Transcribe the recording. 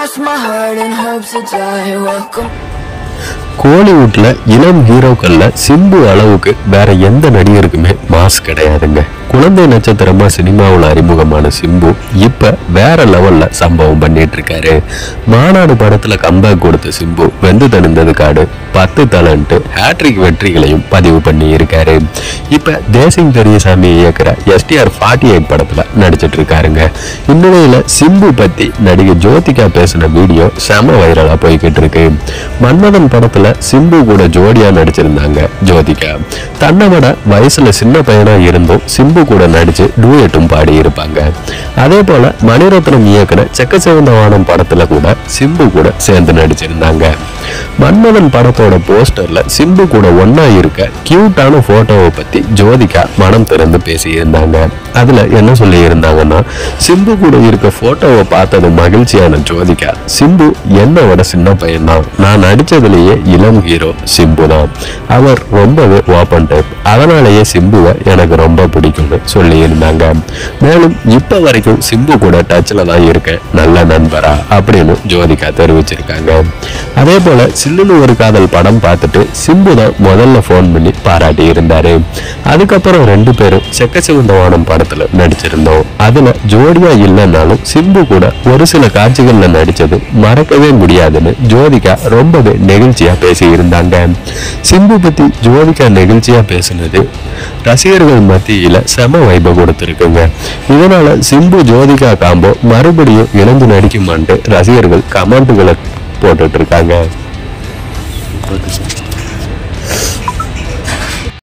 cross my heart and hope to die. Welcome. கோலிவுட்ல இளம் ஹீரோக்கள்ல சிம்பு அளவுக்கு வேற எந்த நடிகருக்குமே மாஸ் கிடையாதுங்க குழந்தை நட்சத்திரமா சினிமாவில் அறிமுகமான சிம்பு இப்ப வேற லெவல்ல சம்பவம் பண்ணிட்டு இருக்காரு மாநாடு படத்துல கம்பேக் கொடுத்த சிம்பு வெந்து தணிந்தது காடு பத்து தலன்ட்டு ஹேட்ரிக் வெற்றிகளையும் பதிவு பண்ணி இருக்காரு இப்ப தேசிங் பெரியசாமி இயக்குற எஸ்டிஆர் ஃபார்ட்டி எயிட் படத்துல நடிச்சிட்டு இருக்காருங்க இந்நிலையில சிம்பு பத்தி நடிகை ஜோதிகா பேசின வீடியோ செம வைரலா போய்கிட்டு இருக்கு மன்மதன் படத்துல சிம்பு கூட ஜோடியா நடிச்சிருந்தாங்க ஜோதிகா தன்னை விட வயசுல சின்ன பையனா இருந்தும் சிம்பு கூட நடிச்சு டூயட்டும் பாடி இருப்பாங்க அதே போல மணிரத்னம் இயக்குன செக்க சிவந்த வானம் படத்துல கூட சிம்பு கூட சேர்ந்து நடிச்சிருந்தாங்க மன்மதன் படத்தோட போஸ்டர்ல சிம்பு கூட ஒண்ணா இருக்க கியூட்டான போட்டோவை பத்தி ஜோதிகா மனம் திறந்து பேசியிருந்தாங்க அதுல என்ன சொல்லி இருந்தாங்கன்னா சிம்பு கூட இருக்க போட்டோவை பார்த்தது மகிழ்ச்சியான ஜோதிகா சிம்பு என்னோட சின்ன பையன் தான் நான் நடிச்சதுலயே இளம் ஹீரோ சிம்பு தான் அவர் ரொம்பவே ஓப்பன் டைப் அதனாலேயே சிம்புவை எனக்கு ரொம்ப பிடிக்கும்னு சொல்லி இருந்தாங்க மேலும் இப்ப வரைக்கும் சிம்பு கூட டச்ல தான் இருக்கேன் நல்ல நண்பரா அப்படின்னு ஜோதிகா தெரிவிச்சிருக்காங்க அதே போல சில்லுன்னு ஒரு காதல் படம் பார்த்துட்டு சிம்பு தான் முதல்ல ஃபோன் பண்ணி பாராட்டி இருந்தாரு அதுக்கப்புறம் ரெண்டு பேரும் செக்க சிவந்த வானம் படத்துல நடிச்சிருந்தோம் அதுல ஜோடியா இல்லைன்னாலும் சிம்பு கூட ஒரு சில காட்சிகள்ல நடிச்சது மறக்கவே முடியாதுன்னு ஜோதிகா ரொம்பவே நெகிழ்ச்சியா பேசி இருந்தாங்க சிம்பு பத்தி ஜோதிகா நெகிழ்ச்சியா பேசினது ரசிகர்கள் மத்தியில செம வைப கொடுத்துருக்குங்க இதனால சிம்பு ஜோதிகா காம்போ மறுபடியும் இணைந்து நடிக்குமான்ட்டு ரசிகர்கள் கமெண்ட்டுகளை போட்டுட்டு இருக்காங்க